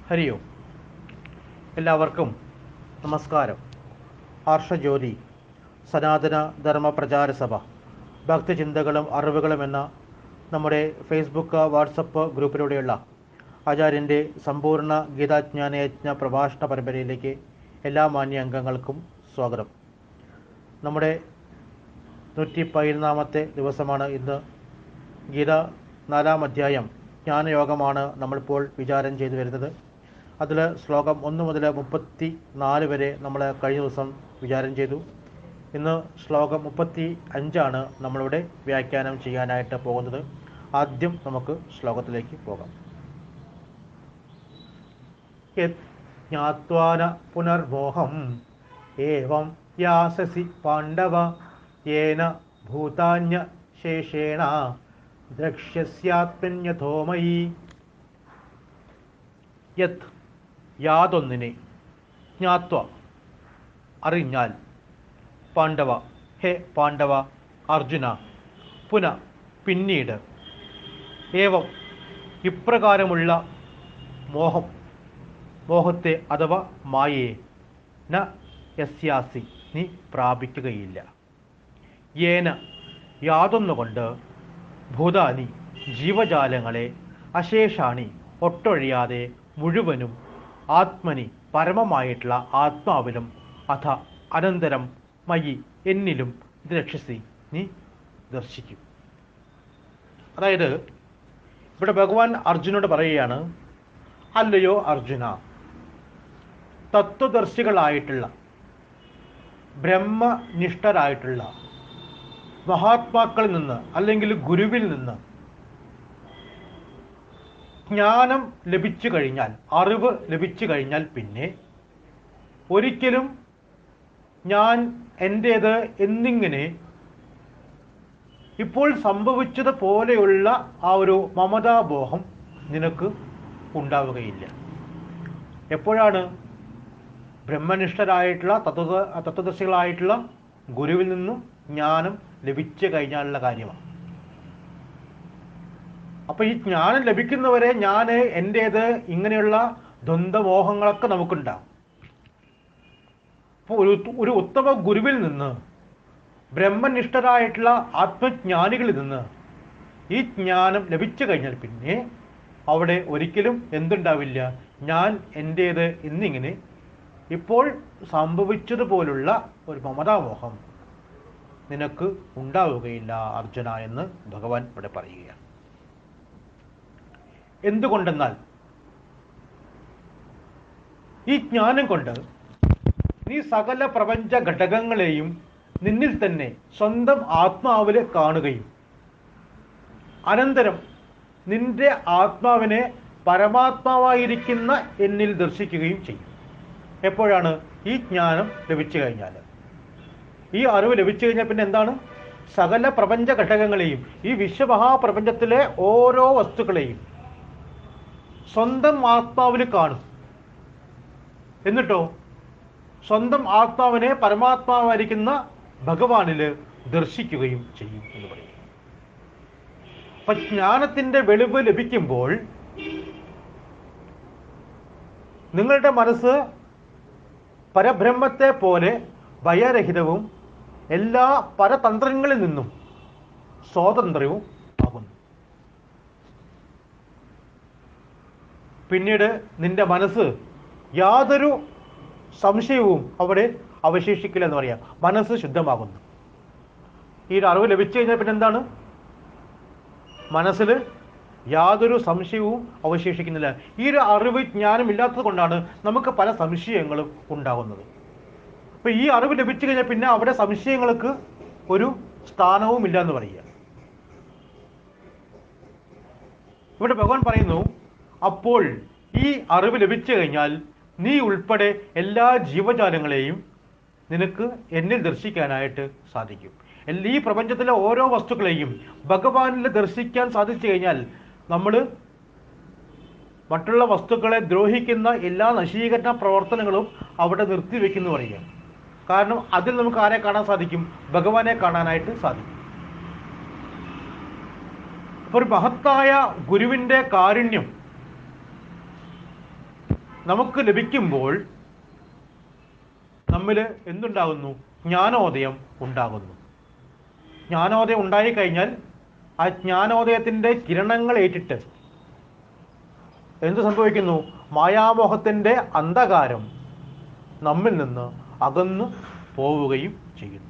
ഹരി ഓം എല്ലാവർക്കും നമസ്കാരം ഹർഷജ്യോതി സനാതന ധർമ്മ പ്രചാര സഭ ഭക്തചിന്തകളും അറിവുകളും എന്ന നമ്മുടെ ഫേസ്ബുക്ക് വാട്സപ്പ് ഗ്രൂപ്പിലൂടെയുള്ള ആചാര്യൻ്റെ സമ്പൂർണ്ണ ഗീതാജ്ഞാനയജ്ഞ പ്രഭാഷണ പരമ്പരയിലേക്ക് എല്ലാ മാന്യ അംഗങ്ങൾക്കും സ്വാഗതം നമ്മുടെ നൂറ്റി പതിനൊന്നാമത്തെ ദിവസമാണ് ഇന്ന് ഗീത നാലാം അധ്യായം ജ്ഞാനയോഗമാണ് നമ്മളിപ്പോൾ വിചാരം ചെയ്തു വരുന്നത് അതിൽ ശ്ലോകം ഒന്ന് മുതൽ മുപ്പത്തി നാല് വരെ നമ്മൾ കഴിഞ്ഞ ദിവസം വിചാരം ചെയ്തു ഇന്ന് ശ്ലോകം മുപ്പത്തി അഞ്ചാണ് നമ്മളിവിടെ വ്യാഖ്യാനം ചെയ്യാനായിട്ട് പോകുന്നത് ആദ്യം നമുക്ക് ശ്ലോകത്തിലേക്ക് പോകാം യത് ജ്ഞാത്വാന പുനർമോഹം ഏവം യാസസി പാണ്ഡവ യേന ഭൂതാന്യ ശേഷേണ ദ്രക്ഷ്യസ്യാത്മന്യഥോമയി യത് യാതൊന്നിനെ ജ്ഞാത്വ അറിഞ്ഞാൽ പാണ്ഡവ ഹേ പാണ്ഡവ അർജുന പുന പിന്നീട് ഏവം ഇപ്രകാരമുള്ള മോഹം മോഹത്തെ അഥവാ മായയെ ന യസ്യാസി നീ പ്രാപിക്കുകയില്ല ഏന യാതൊന്നുകൊണ്ട് ഭൂതാനി ജീവജാലങ്ങളെ അശേഷാണി ഒട്ടൊഴിയാതെ മുഴുവനും ആത്മനി പരമമായിട്ടുള്ള ആത്മാവിലും അഥ അനന്തരം മയി എന്നിലും രക്ഷസി നീ ദർശിക്കും അതായത് ഇവിടെ ഭഗവാൻ അർജുനോട് പറയുകയാണ് അല്ലയോ അർജുന തത്വദർശികളായിട്ടുള്ള ബ്രഹ്മനിഷ്ഠരായിട്ടുള്ള മഹാത്മാക്കളിൽ നിന്ന് അല്ലെങ്കിൽ ഗുരുവിൽ നിന്ന് ജ്ഞാനം ലഭിച്ചു കഴിഞ്ഞാൽ അറിവ് ലഭിച്ചു കഴിഞ്ഞാൽ പിന്നെ ഒരിക്കലും ഞാൻ എൻ്റേത് എന്നിങ്ങനെ ഇപ്പോൾ സംഭവിച്ചത് പോലെയുള്ള ആ ഒരു മമതാബോഹം നിനക്ക് ഉണ്ടാവുകയില്ല എപ്പോഴാണ് ബ്രഹ്മനിഷ്ഠരായിട്ടുള്ള തത്വ തത്വദർശികളായിട്ടുള്ള ഗുരുവിൽ നിന്നും ജ്ഞാനം ലഭിച്ചു കഴിഞ്ഞാലുള്ള കാര്യമാണ് അപ്പൊ ഈ ജ്ഞാനം ലഭിക്കുന്നവരെ ഞാൻ എൻ്റേത് ഇങ്ങനെയുള്ള ദ്വന്ദ്മോഹങ്ങളൊക്കെ നമുക്കുണ്ടാവും അപ്പോൾ ഒരു ഒരു ഉത്തമ ഗുരുവിൽ നിന്ന് ബ്രഹ്മനിഷ്ഠരായിട്ടുള്ള ആത്മജ്ഞാനികളിൽ നിന്ന് ഈ ജ്ഞാനം ലഭിച്ചു കഴിഞ്ഞാൽ പിന്നെ അവിടെ ഒരിക്കലും എന്തുണ്ടാവില്ല ഞാൻ എൻ്റേത് എന്നിങ്ങനെ ഇപ്പോൾ സംഭവിച്ചതുപോലുള്ള ഒരു മമതാമോഹം നിനക്ക് ഉണ്ടാവുകയില്ല അർജുന എന്ന് ഭഗവാൻ ഇവിടെ പറയുകയാണ് എന്തുകൊണ്ടെന്നാൽ ഈ ജ്ഞാനം കൊണ്ട് നീ സകല പ്രപഞ്ച ഘടകങ്ങളെയും നിന്നിൽ തന്നെ സ്വന്തം ആത്മാവില് കാണുകയും അനന്തരം നിന്റെ ആത്മാവിനെ പരമാത്മാവായിരിക്കുന്ന എന്നിൽ ദർശിക്കുകയും ചെയ്യും എപ്പോഴാണ് ഈ ജ്ഞാനം ലഭിച്ചു കഴിഞ്ഞാൽ ഈ അറിവ് ലഭിച്ചു കഴിഞ്ഞാൽ പിന്നെ എന്താണ് സകല പ്രപഞ്ച ഘടകങ്ങളെയും ഈ വിശ്വമഹാപ്രപഞ്ചത്തിലെ ഓരോ വസ്തുക്കളെയും സ്വന്തം ആത്മാവിൽ കാണും എന്നിട്ടോ സ്വന്തം ആത്മാവിനെ പരമാത്മാവായിരിക്കുന്ന ഭഗവാനിൽ ദർശിക്കുകയും ചെയ്യും എന്ന് പറയും അപ്പൊ ജ്ഞാനത്തിന്റെ വെളിവ് ലഭിക്കുമ്പോൾ നിങ്ങളുടെ മനസ്സ് പരബ്രഹ്മത്തെ പോലെ ഭയരഹിതവും എല്ലാ പരതന്ത്രങ്ങളിൽ നിന്നും സ്വാതന്ത്ര്യവും ആകുന്നു പിന്നീട് നിന്റെ മനസ്സ് യാതൊരു സംശയവും അവിടെ അവശേഷിക്കില്ല എന്ന് പറയാം മനസ്സ് ശുദ്ധമാകുന്നു ഈ ഒരു അറിവ് ലഭിച്ചു കഴിഞ്ഞാൽ പിന്നെ എന്താണ് മനസ്സിൽ യാതൊരു സംശയവും അവശേഷിക്കുന്നില്ല ഈ ഒരു അറിവ് ജ്ഞാനം ഇല്ലാത്തത് കൊണ്ടാണ് നമുക്ക് പല സംശയങ്ങളും ഉണ്ടാകുന്നത് അപ്പൊ ഈ അറിവ് ലഭിച്ചു കഴിഞ്ഞാൽ പിന്നെ അവിടെ സംശയങ്ങൾക്ക് ഒരു സ്ഥാനവും ഇല്ല എന്ന് പറയുക ഇവിടെ ഭഗവാൻ പറയുന്നു അപ്പോൾ ഈ അറിവ് ലഭിച്ചു കഴിഞ്ഞാൽ നീ ഉൾപ്പെടെ എല്ലാ ജീവജാലങ്ങളെയും നിനക്ക് എന്നിൽ ദർശിക്കാനായിട്ട് സാധിക്കും എല്ലാ- ഈ പ്രപഞ്ചത്തിലെ ഓരോ വസ്തുക്കളെയും ഭഗവാനിൽ ദർശിക്കാൻ സാധിച്ചു കഴിഞ്ഞാൽ നമ്മൾ മറ്റുള്ള വസ്തുക്കളെ ദ്രോഹിക്കുന്ന എല്ലാ നശീകരണ പ്രവർത്തനങ്ങളും അവിടെ നിർത്തിവെക്കുന്നു പറയുക കാരണം അതിൽ നമുക്ക് ആരെ കാണാൻ സാധിക്കും ഭഗവാനെ കാണാനായിട്ട് സാധിക്കും അപ്പോൾ ഒരു മഹത്തായ ഗുരുവിൻ്റെ കാരുണ്യം നമുക്ക് ലഭിക്കുമ്പോൾ നമ്മിൽ എന്തുണ്ടാകുന്നു ജ്ഞാനോദയം ഉണ്ടാകുന്നു ജ്ഞാനോദയം ഉണ്ടായിക്കഴിഞ്ഞാൽ ആ ജ്ഞാനോദയത്തിൻ്റെ കിരണങ്ങൾ ഏറ്റിട്ട് എന്ത് സംഭവിക്കുന്നു മായാമോഹത്തിൻ്റെ അന്ധകാരം നമ്മിൽ നിന്ന് അകന്നു പോവുകയും ചെയ്യുന്നു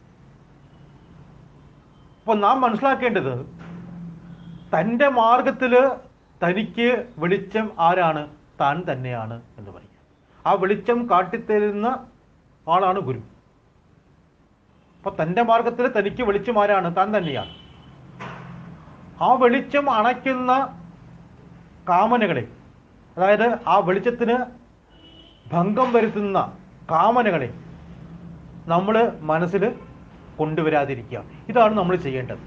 അപ്പോൾ നാം മനസ്സിലാക്കേണ്ടത് തൻ്റെ മാർഗത്തിൽ തനിക്ക് വെളിച്ചം ആരാണ് താൻ തന്നെയാണ് എന്ന് പറയുക ആ വെളിച്ചം കാട്ടിത്തരുന്ന ആളാണ് ഗുരു അപ്പോൾ തൻ്റെ മാർഗത്തിൽ തനിക്ക് വെളിച്ചം ആരാണ് താൻ തന്നെയാണ് ആ വെളിച്ചം അണയ്ക്കുന്ന കാമനകളെ അതായത് ആ വെളിച്ചത്തിന് ഭംഗം വരുത്തുന്ന കാമനകളെ നമ്മൾ മനസ്സിൽ കൊണ്ടുവരാതിരിക്കുക ഇതാണ് നമ്മൾ ചെയ്യേണ്ടത്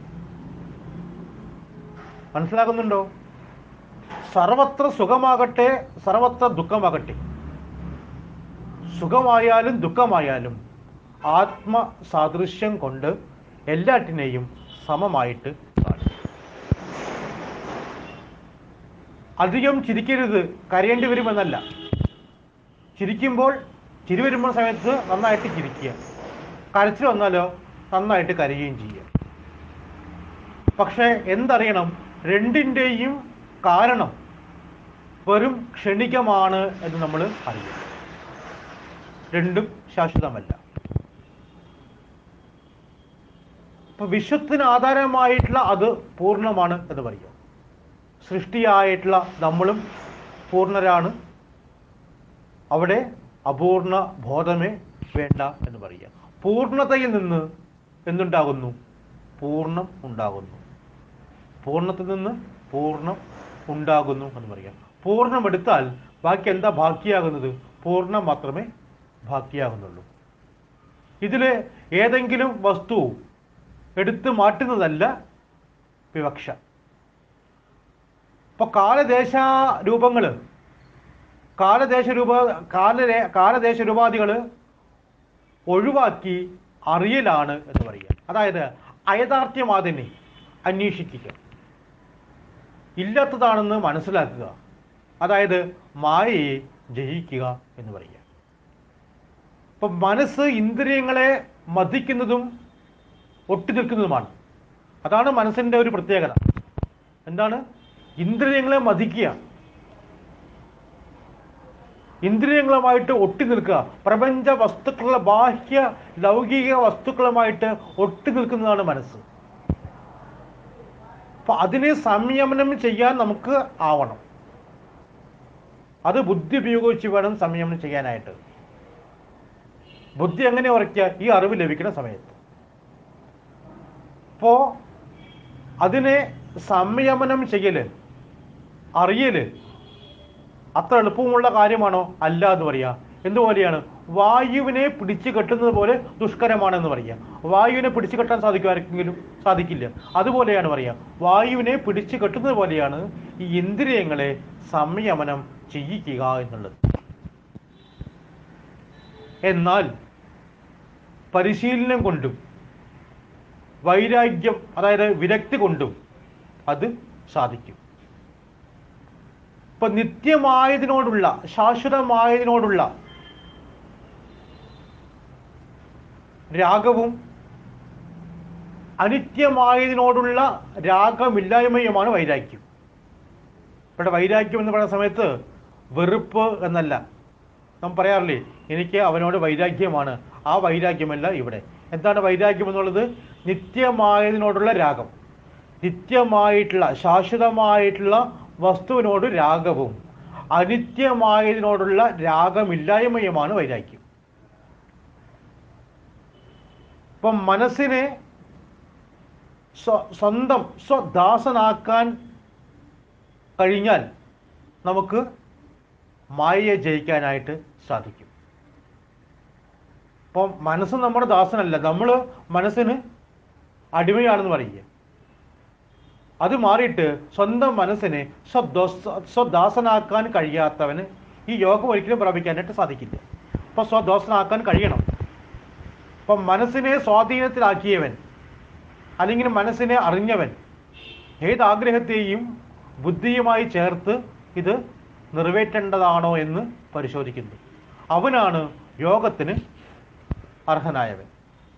മനസ്സിലാകുന്നുണ്ടോ സർവത്ര സുഖമാകട്ടെ സർവത്ര ദുഃഖമാകട്ടെ സുഖമായാലും ദുഃഖമായാലും ആത്മസാദൃശ്യം കൊണ്ട് എല്ലാറ്റിനെയും സമമായിട്ട് കാണും അധികം ചിരിക്കരുത് കരയേണ്ടി വരുമെന്നല്ല ചിരിക്കുമ്പോൾ ചിരി വരുമ്പോൾ സമയത്ത് നന്നായിട്ട് ചിരിക്കുക കരച്ചിൽ വന്നാലോ നന്നായിട്ട് കരയുകയും ചെയ്യുക പക്ഷേ എന്തറിയണം രണ്ടിൻ്റെയും കാരണം വെറും ക്ഷണികമാണ് എന്ന് നമ്മൾ അറിയണം രണ്ടും ശാശ്വതമല്ല ഇപ്പൊ വിശ്വത്തിന് ആധാരമായിട്ടുള്ള അത് പൂർണ്ണമാണ് എന്ന് പറയുക സൃഷ്ടിയായിട്ടുള്ള നമ്മളും പൂർണ്ണരാണ് അവിടെ അപൂർണ ബോധമേ വേണ്ട എന്ന് പറയുക പൂർണ്ണതയിൽ നിന്ന് എന്തുണ്ടാകുന്നു പൂർണ്ണം ഉണ്ടാകുന്നു പൂർണ്ണത്തിൽ നിന്ന് പൂർണ്ണം ഉണ്ടാകുന്നു എന്ന് പറയാം പൂർണ്ണം എടുത്താൽ ബാക്കി എന്താ ബാക്കിയാകുന്നത് പൂർണ്ണം മാത്രമേ ബാക്കിയാകുന്നുള്ളൂ ഇതിൽ ഏതെങ്കിലും വസ്തു എടുത്തു മാറ്റുന്നതല്ല വിവക്ഷ ഇപ്പൊ കാലദേശ രൂപങ്ങൾ കാലദേശ രൂപ കാല കാലദേശ രൂപാധികൾ ഒഴിവാക്കി അറിയലാണ് എന്ന് പറയുക അതായത് അയഥാർത്ഥ്യമാതിനെ അന്വേഷിക്കുക ഇല്ലാത്തതാണെന്ന് മനസ്സിലാക്കുക അതായത് മായയെ ജയിക്കുക എന്ന് പറയുക ഇപ്പം മനസ്സ് ഇന്ദ്രിയങ്ങളെ മതിക്കുന്നതും ഒട്ടി നിൽക്കുന്നതുമാണ് അതാണ് മനസ്സിൻ്റെ ഒരു പ്രത്യേകത എന്താണ് ഇന്ദ്രിയങ്ങളെ മതിക്കുക ഇന്ദ്രിയങ്ങളുമായിട്ട് ഒട്ടി നിൽക്കുക പ്രപഞ്ച വസ്തുക്കളുടെ ബാഹ്യ ലൗകിക വസ്തുക്കളുമായിട്ട് ഒട്ടി നിൽക്കുന്നതാണ് മനസ്സ് അപ്പൊ അതിനെ സംയമനം ചെയ്യാൻ നമുക്ക് ആവണം അത് ബുദ്ധി ഉപയോഗിച്ച് വേണം സംയമനം ചെയ്യാനായിട്ട് ബുദ്ധി എങ്ങനെ ഉറയ്ക്കുക ഈ അറിവ് ലഭിക്കുന്ന സമയത്ത് അപ്പോ അതിനെ സംയമനം ചെയ്യല് അറിയല് അത്ര എളുപ്പമുള്ള കാര്യമാണോ അല്ല എന്ന് പറയാ എന്തുപോലെയാണ് വായുവിനെ പിടിച്ചു കെട്ടുന്നത് പോലെ ദുഷ്കരമാണെന്ന് പറയാം വായുവിനെ പിടിച്ചു കെട്ടാൻ സാധിക്കും ആർക്കെങ്കിലും സാധിക്കില്ല അതുപോലെയാണ് പറയാ വായുവിനെ പിടിച്ചു കെട്ടുന്നത് പോലെയാണ് ഈ ഇന്ദ്രിയങ്ങളെ സംയമനം ചെയ്യിക്കുക എന്നുള്ളത് എന്നാൽ പരിശീലനം കൊണ്ടും വൈരാഗ്യം അതായത് വിരക്തി കൊണ്ടും അത് സാധിക്കും ഇപ്പൊ നിത്യമായതിനോടുള്ള ശാശ്വതമായതിനോടുള്ള രാഗവും അനിത്യമായതിനോടുള്ള രാഗമില്ലായ്മയുമാണ് വൈരാഗ്യം ഇവിടെ വൈരാഗ്യം എന്ന് പറയുന്ന സമയത്ത് വെറുപ്പ് എന്നല്ല നാം പറയാറില്ലേ എനിക്ക് അവനോട് വൈരാഗ്യമാണ് ആ വൈരാഗ്യമല്ല ഇവിടെ എന്താണ് വൈരാഗ്യം എന്നുള്ളത് നിത്യമായതിനോടുള്ള രാഗം നിത്യമായിട്ടുള്ള ശാശ്വതമായിട്ടുള്ള വസ്തുവിനോട് രാഗവും അനിത്യമായതിനോടുള്ള രാഗമില്ലായ്മയുമാണ് വൈരാഗ്യം ഇപ്പം മനസ്സിനെ സ്വ സ്വന്തം സ്വദാസനാക്കാൻ കഴിഞ്ഞാൽ നമുക്ക് മായയെ ജയിക്കാനായിട്ട് സാധിക്കും അപ്പം മനസ്സ് നമ്മുടെ ദാസനല്ല നമ്മൾ മനസ്സിന് അടിമയാണെന്ന് പറയുക അത് മാറിയിട്ട് സ്വന്തം മനസ്സിനെ സ്വദോസ് സ്വദാസനാക്കാൻ കഴിയാത്തവന് ഈ യോഗം ഒരിക്കലും പ്രാപിക്കാനായിട്ട് സാധിക്കില്ല അപ്പോൾ സ്വദോസനാക്കാൻ കഴിയണം അപ്പം മനസ്സിനെ സ്വാധീനത്തിലാക്കിയവൻ അല്ലെങ്കിൽ മനസ്സിനെ അറിഞ്ഞവൻ ഏത് ആഗ്രഹത്തെയും ബുദ്ധിയുമായി ചേർത്ത് ഇത് നിറവേറ്റേണ്ടതാണോ എന്ന് പരിശോധിക്കുന്നു അവനാണ് യോഗത്തിന് അർഹനായവൻ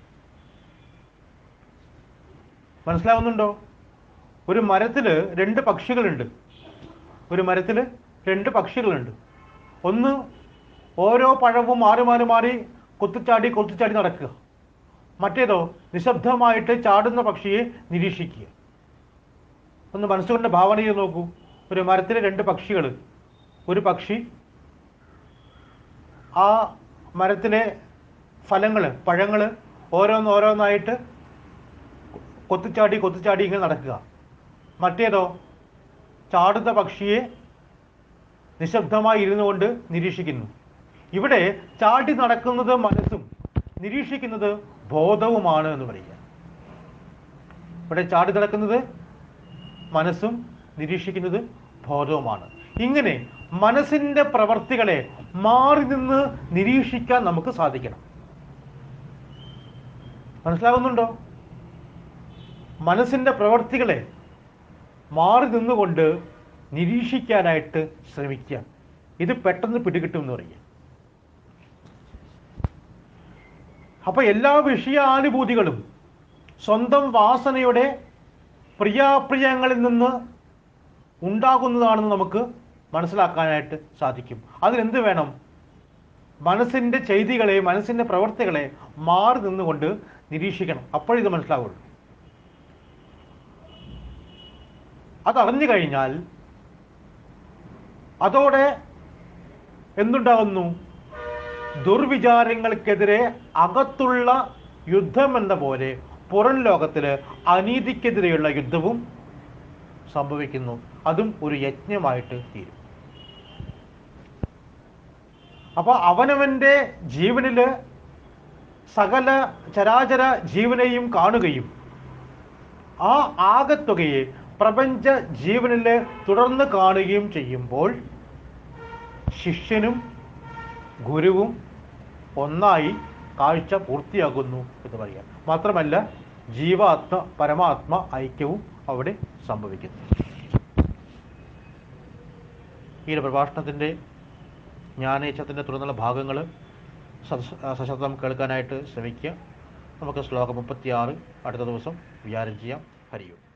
മനസ്സിലാവുന്നുണ്ടോ ഒരു മരത്തിൽ രണ്ട് പക്ഷികളുണ്ട് ഒരു മരത്തിൽ രണ്ട് പക്ഷികളുണ്ട് ഒന്ന് ഓരോ പഴവും മാറി മാറി മാറി കൊത്തിച്ചാടി കൊത്തിച്ചാടി നടക്കുക മറ്റേതോ നിശബ്ദമായിട്ട് ചാടുന്ന പക്ഷിയെ നിരീക്ഷിക്കുക ഒന്ന് മനസ്സുകൊണ്ട് ഭാവന ചെയ്ത് നോക്കൂ ഒരു മരത്തിലെ രണ്ട് പക്ഷികൾ ഒരു പക്ഷി ആ മരത്തിലെ ഫലങ്ങൾ പഴങ്ങൾ ഓരോന്ന് ഓരോന്നായിട്ട് കൊത്തിച്ചാടി കൊത്തിച്ചാടി ഇങ്ങനെ നടക്കുക മറ്റേതോ ചാടുന്ന പക്ഷിയെ നിശബ്ദമായി ഇരുന്നു കൊണ്ട് നിരീക്ഷിക്കുന്നു ഇവിടെ ചാടി നടക്കുന്നത് മനസ്സും നിരീക്ഷിക്കുന്നത് ബോധവുമാണ് എന്ന് പറയുക ഇവിടെ ചാടി നടക്കുന്നത് മനസ്സും നിരീക്ഷിക്കുന്നത് ബോധവുമാണ് ഇങ്ങനെ മനസ്സിന്റെ പ്രവർത്തികളെ മാറി നിന്ന് നിരീക്ഷിക്കാൻ നമുക്ക് സാധിക്കണം മനസ്സിലാകുന്നുണ്ടോ മനസ്സിന്റെ പ്രവർത്തികളെ മാറി നിന്നുകൊണ്ട് നിരീക്ഷിക്കാനായിട്ട് ശ്രമിക്കുക ഇത് പെട്ടെന്ന് പിടികിട്ടും എന്ന് പറയുക അപ്പൊ എല്ലാ വിഷയാനുഭൂതികളും സ്വന്തം വാസനയുടെ പ്രിയാപ്രിയങ്ങളിൽ നിന്ന് ഉണ്ടാകുന്നതാണെന്ന് നമുക്ക് മനസ്സിലാക്കാനായിട്ട് സാധിക്കും അതിനെന്ത് വേണം മനസ്സിന്റെ ചെയ്തികളെ മനസ്സിന്റെ പ്രവർത്തികളെ മാറി നിന്നുകൊണ്ട് നിരീക്ഷിക്കണം അപ്പോഴിത് മനസ്സിലാവുള്ളൂ അതറിഞ്ഞു കഴിഞ്ഞാൽ അതോടെ എന്തുണ്ടാകുന്നു ദുർവിചാരങ്ങൾക്കെതിരെ അകത്തുള്ള യുദ്ധം എന്ന പോലെ പുറം ലോകത്തില് അനീതിക്കെതിരെയുള്ള യുദ്ധവും സംഭവിക്കുന്നു അതും ഒരു യജ്ഞമായിട്ട് തീരും അപ്പൊ അവനവന്റെ ജീവനില് സകല ചരാചര ജീവനെയും കാണുകയും ആ ആകത്തുകയെ പ്രപഞ്ച ജീവനില് തുടർന്ന് കാണുകയും ചെയ്യുമ്പോൾ ശിഷ്യനും ഗുരുവും ഒന്നായി കാഴ്ച പൂർത്തിയാകുന്നു എന്ന് പറയാം മാത്രമല്ല ജീവാത്മ പരമാത്മ ഐക്യവും അവിടെ സംഭവിക്കുന്നു ഈ ഒരു പ്രഭാഷണത്തിൻ്റെ ജ്ഞാനേച്ഛത്തിൻ്റെ തുടർന്നുള്ള ഭാഗങ്ങൾ സശബ്ദം കേൾക്കാനായിട്ട് ശ്രമിക്കുക നമുക്ക് ശ്ലോകം മുപ്പത്തിയാറ് അടുത്ത ദിവസം വിചാരം ചെയ്യാം ഹരിയും